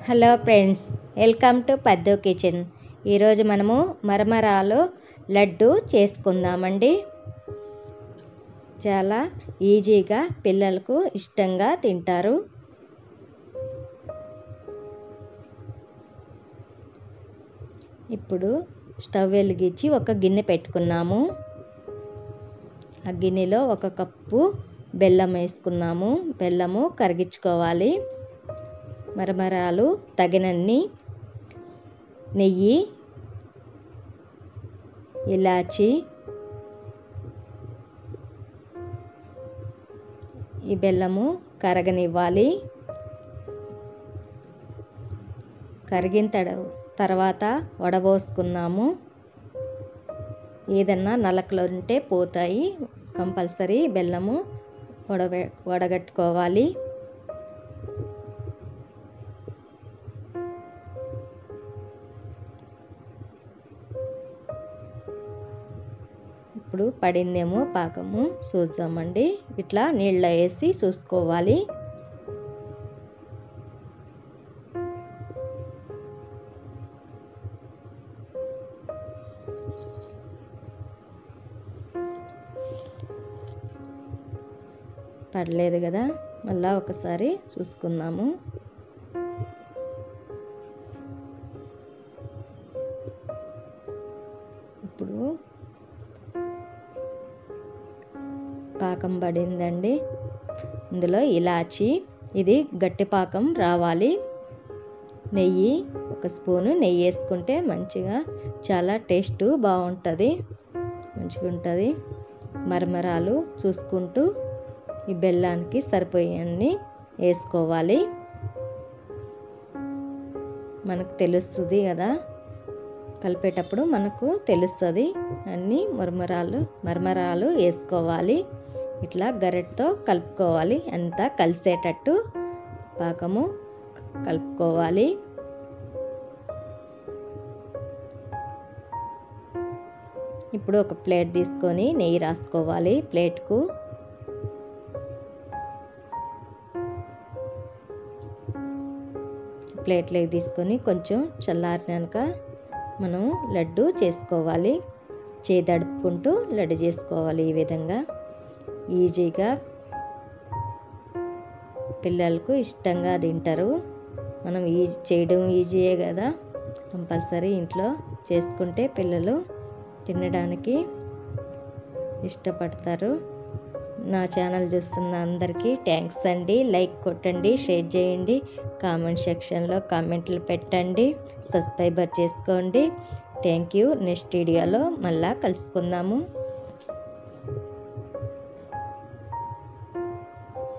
hello friends welcome to Paddu kitchen ఈరోజు మనము మరమరాలు లడ్డు చేసుకుందామండి చాలా ఈజీగా పిల్లలకు ఇష్టంగా తింటారు ఇప్పుడు స్టవ్ వెలిగించి ఒక గిన్నె పెట్టుకున్నాము ఆ గిన్నెలో ఒక కప్పు బెల్లం వేసుకున్నాము బెల్లము కరిగించుకోవాలి మరమరాలు తగినన్ని నెయ్యి ఇలాచి ఈ బెల్లము కరగనివ్వాలి కరిగిన తర్వాత వడబోసుకున్నాము ఏదన్నా నలకలు ఉంటే పోతాయి కంపల్సరీ బెల్లము వడబె వడగట్టుకోవాలి ఇప్పుడు పడిందేమో పాకము చూద్దామండి ఇట్లా నీళ్ళ వేసి చూసుకోవాలి పడలేదు కదా మళ్ళా ఒకసారి చూసుకుందాము ఇప్పుడు పాకం పడిందండి ఇందులో ఇలాచి ఇది గట్టి పాకం రావాలి నెయ్యి ఒక స్పూను నెయ్యి వేసుకుంటే మంచిగా చాలా టేస్ట్ బాగుంటుంది మంచిగా ఉంటుంది మరమరాలు చూసుకుంటూ ఈ బెల్లానికి సరిపోయన్ని వేసుకోవాలి మనకు తెలుస్తుంది కదా కలిపేటప్పుడు మనకు తెలుస్తుంది అన్ని మరమరాలు మరమరాలు వేసుకోవాలి ఇట్లా గరెట్తో కలుపుకోవాలి అంతా కలిసేటట్టు పాకము కలుపుకోవాలి ఇప్పుడు ఒక ప్లేట్ తీసుకొని నెయ్యి రాసుకోవాలి ప్లేట్కు ప్లేట్లోకి తీసుకొని కొంచెం చల్లారినాక మనం లడ్డు చేసుకోవాలి చేదడుపుకుంటూ లడ్డు చేసుకోవాలి ఈ విధంగా ఈజీగా పిల్లలకు ఇష్టంగా తింటారు మనం ఈ చేయడం ఈజీయే కదా కంపల్సరీ ఇంట్లో చేసుకుంటే పిల్లలు తినడానికి ఇష్టపడతారు నా ఛానల్ చూస్తున్న అందరికీ థ్యాంక్స్ అండి లైక్ కొట్టండి షేర్ చేయండి కామెంట్ సెక్షన్లో కామెంట్లు పెట్టండి సబ్స్క్రైబర్ చేసుకోండి థ్యాంక్ యూ నెక్స్ట్ వీడియోలో మళ్ళా కలుసుకుందాము